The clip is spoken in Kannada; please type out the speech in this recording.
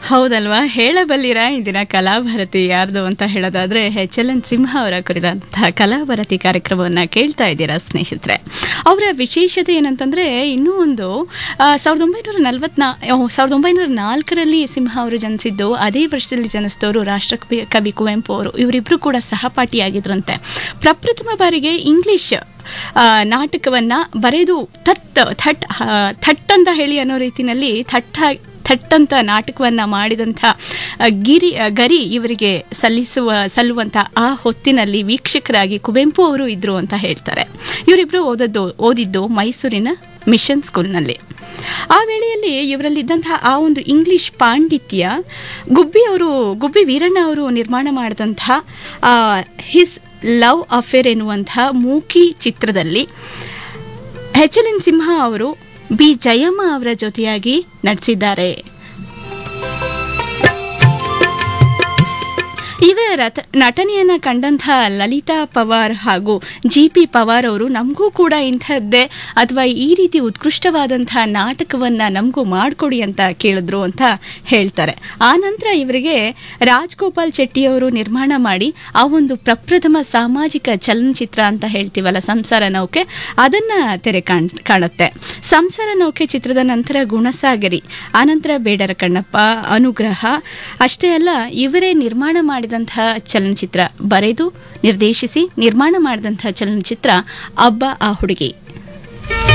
ಹೌದಲ್ವಾ ಹೇಳಬಲ್ಲಿರ ಇಂದಿನ ಕಲಾಭಾರತಿ ಯಾರ್ದು ಅಂತ ಹೇಳೋದಾದ್ರೆ ಎಚ್ ಎಲ್ ಎನ್ ಸಿಂಹ ಅವರ ಕುರಿತಂತಹ ಕಲಾಭಾರತಿ ಕಾರ್ಯಕ್ರಮವನ್ನು ಕೇಳ್ತಾ ಇದ್ದೀರಾ ಸ್ನೇಹಿತರೆ ಅವರ ವಿಶೇಷತೆ ಏನಂತಂದ್ರೆ ಇನ್ನೂ ಒಂದು ಆ, ಸಾವಿರದ ಒಂಬೈನೂರ ನಲವತ್ನಾ ಸಾವಿರದ ಒಂಬೈನೂರ ನಾಲ್ಕರಲ್ಲಿ ಸಿಂಹ ಅವರು ಜನಿಸಿದ್ದು ಅದೇ ವರ್ಷದಲ್ಲಿ ಜನಿಸಿದವರು ರಾಷ್ಟ್ರಕವಿ ಕವಿ ಕುವೆಂಪು ಅವರು ಇವರಿಬ್ಬರು ಕೂಡ ಸಹಪಾಠಿಯಾಗಿದ್ರಂತೆ ಪ್ರಪ್ರಥಮ ಬಾರಿಗೆ ಇಂಗ್ಲಿಷ್ ಆ, ನಾಟಕವನ್ನ ಬರೆದು ತತ್ ಥಟ್ ಆ, ಥಟ್ ಅಂತ ಹೇಳಿ ಅನ್ನೋ ರೀತಿನಲ್ಲಿ ಥಟ್ಟ ಥಟ್ಟಂತ ನಾಟಕವನ್ನ ಮಾಡಿದಂಥ ಆ, ಗಿರಿ ಆ, ಗರಿ ಇವರಿಗೆ ಸಲ್ಲಿಸುವ ಸಲ್ಲುವಂಥ ಆ ಹೊತ್ತಿನಲ್ಲಿ ವೀಕ್ಷಕರಾಗಿ ಕುವೆಂಪು ಅವರು ಇದ್ರು ಅಂತ ಹೇಳ್ತಾರೆ ಇವರಿಬ್ರು ಓದದ್ದು ಓದಿದ್ದು ಮೈಸೂರಿನ ಮಿಷನ್ ಸ್ಕೂಲ್ನಲ್ಲಿ ಆ ವೇಳೆಯಲ್ಲಿ ಇವರಲ್ಲಿದ್ದಂತಹ ಆ ಒಂದು ಇಂಗ್ಲಿಷ್ ಪಾಂಡಿತ್ಯ ಗುಬ್ಬಿ ಅವರು ಗುಬ್ಬಿ ವೀರಣ್ಣ ಅವರು ನಿರ್ಮಾಣ ಮಾಡಿದಂತಹ ಹಿಸ್ ಲವ್ ಅಫೇರ್ ಎನ್ನುವಂತಹ ಮೂಕಿ ಚಿತ್ರದಲ್ಲಿ ಎಚ್ ಎಲ್ ಎನ್ ಸಿಂಹ ಅವರು ಬಿ ಜಯಮ್ಮ ಅವರ ಜೊತೆಯಾಗಿ ನಟಿಸಿದ್ದಾರೆ ಇವರ ರತ- ನಟನೆಯನ್ನ ಕಂಡಂತಹ ಲಲಿತಾ ಪವಾರ್ ಹಾಗೂ ಜಿ ಪಿ ಪವಾರ್ ಅವರು ನಮಗೂ ಕೂಡ ಇಂಥದ್ದೇ ಅಥವಾ ಈ ರೀತಿ ಉತ್ಕೃಷ್ಟವಾದಂತಹ ನಾಟಕವನ್ನ ನಮಗೂ ಮಾಡಿಕೊಡಿ ಅಂತ ಕೇಳಿದ್ರು ಅಂತ ಹೇಳ್ತಾರೆ ಆ ನಂತರ ಇವರಿಗೆ ರಾಜ್ಗೋಪಾಲ್ ಶೆಟ್ಟಿ ಅವರು ನಿರ್ಮಾಣ ಮಾಡಿ ಆ ಒಂದು ಪ್ರಪ್ರಥಮ ಸಾಮಾಜಿಕ ಚಲನಚಿತ್ರ ಅಂತ ಹೇಳ್ತೀವಲ್ಲ ಸಂಸಾರ ನೌಕೆ ಅದನ್ನ ತೆರೆ ಕಾಣ್ ಕಾಣುತ್ತೆ ಸಂಸಾರ ನೌಕೆ ಚಿತ್ರದ ನಂತರ ಗುಣಸಾಗರಿ ಆನಂತರ ಬೇಡರ ಕಣ್ಣಪ್ಪ ಅನುಗ್ರಹ ಅಷ್ಟೇ ಅಲ್ಲ ಇವರೇ ನಿರ್ಮಾಣ ಮಾಡಿದಂತಹ ಚಲನಚಿತ್ರ ಬರೆದು ನಿರ್ದೇಶಿಸಿ ನಿರ್ಮಾಣ ಮಾಡಿದಂತಹ ಚಲನಚಿತ್ರ ಅಬ್ಬ ಆ ಹುಡುಗಿ